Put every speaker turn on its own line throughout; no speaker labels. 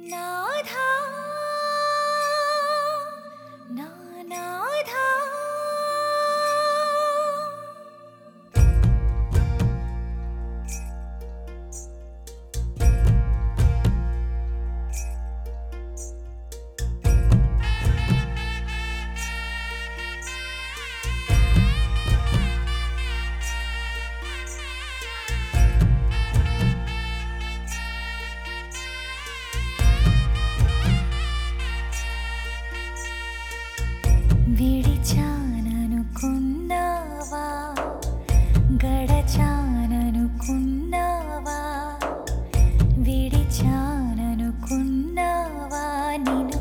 నాథా నా నాథా విడిచాననుకున్నావా గడచాననుకున్నావా విడిచాననుకున్నావా నిన్ను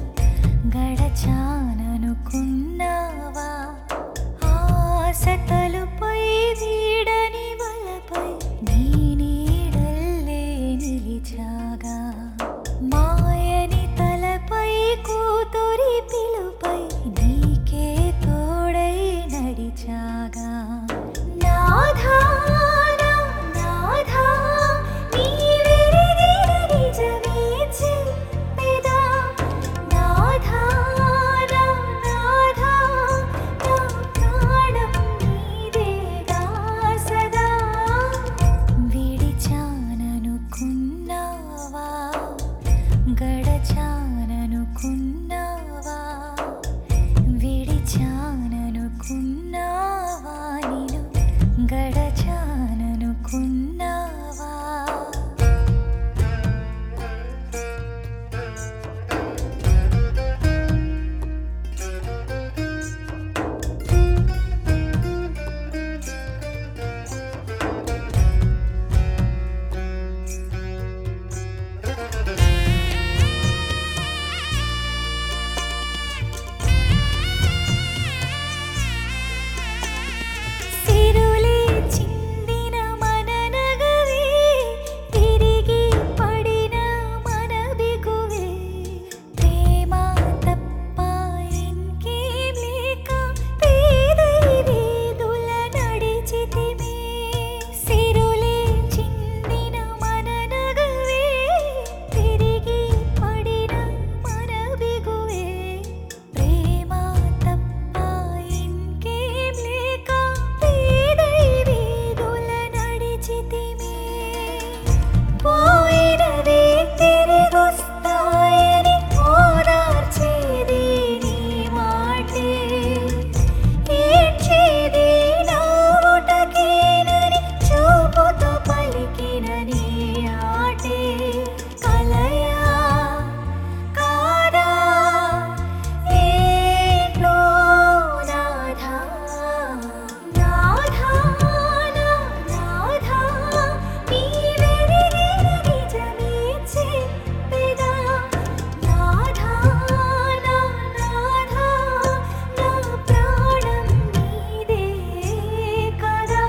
గడచాననుకున్నావా ఆశ తలుపై వీడని వలపై నీ నీడల్లే నిలిచాగా మాయని తలపై కూతురి పిలుపై నీకే తోడై నడిచాగా నాథా నా నాథా నీ వెలిగిన నిజమే చెప్పెదా నాథా నా నాథా నా ప్రాణం నీదేగా సదా విడిచాననుకున్నావా గడచాననుకున్నావా విడిచాననుకున్నావా నేను గడచాననుకున్నావా సిరులే చిందిన మన నగవే తిరిగి పడిన మన బిగువే ప్రేమ తప్ప ఇంకేం లేక పేదై వీధుల నడిచితిమే సిరులే చిందిన మన నగవే తిరిగి పడిన మన బిగువే ప్రేమ తప్ప ఇంకేం లేక పేదై వీధుల నడిచితిమే పోయినవే తిరిగొస్తాయని ఓదార్చేది నీ మాటే ఏడ్చేది నవ్వుటకేనని చూపుతో పలికిన నీ ఆటే కలయా కాదా ఏంటో నాథా నాథా నా నాథా నీ వెలిగిన నిజమే చెప్పెదా నాథా నా నాథా నా ప్రాణం నీదే కదా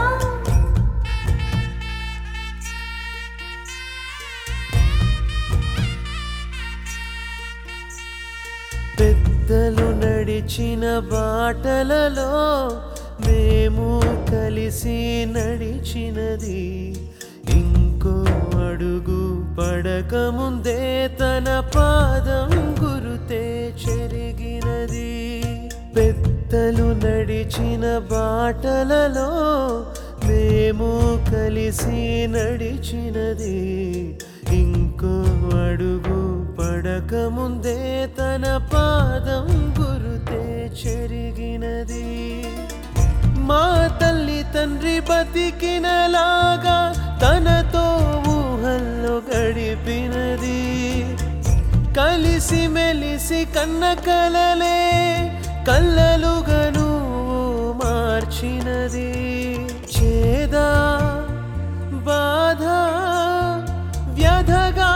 పెద్దలు నడిచిన బాటలలో మేము కలిసి నడిచినది ఇంకో అడుగు పడకముందే తన పాదం గురుతే చెరిగినది పెద్దలు నడిచిన బాటలలో మేము కలిసి నడిచినది ఇంకో అడుగు పడకముందే తన పాదం గురుతే చెరిగినది మా తల్లి తండ్రి బతికినలాగా తనతో ఊహల్లో గడిపినది కలిసి మెలిసి కన్న కలలే కళ్ళలుగను మార్చినది చేదా బాధ వ్యధగా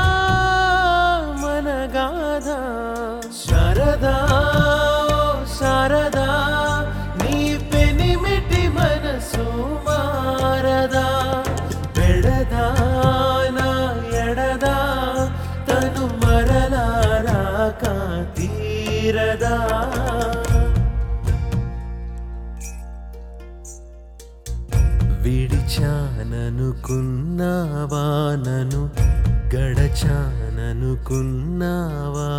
మనగాధ శారదా ఓ శారదా నీ పెనిమిటి మనసు మారదా పెడదా నా ఎడదా తను మరలారాక తీరదా విడిచాననుకున్నావా నను గడచాననుకున్నావా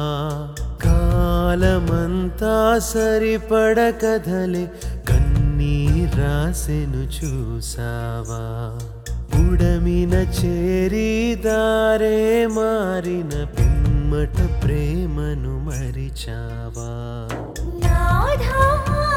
కాలమంతా సరిపడ కథలే కన్నీరాసెను చూసావా ఉడమిన చేరి దారే మారిన పిమ్మట ప్రేమను మరిచావా
నాథా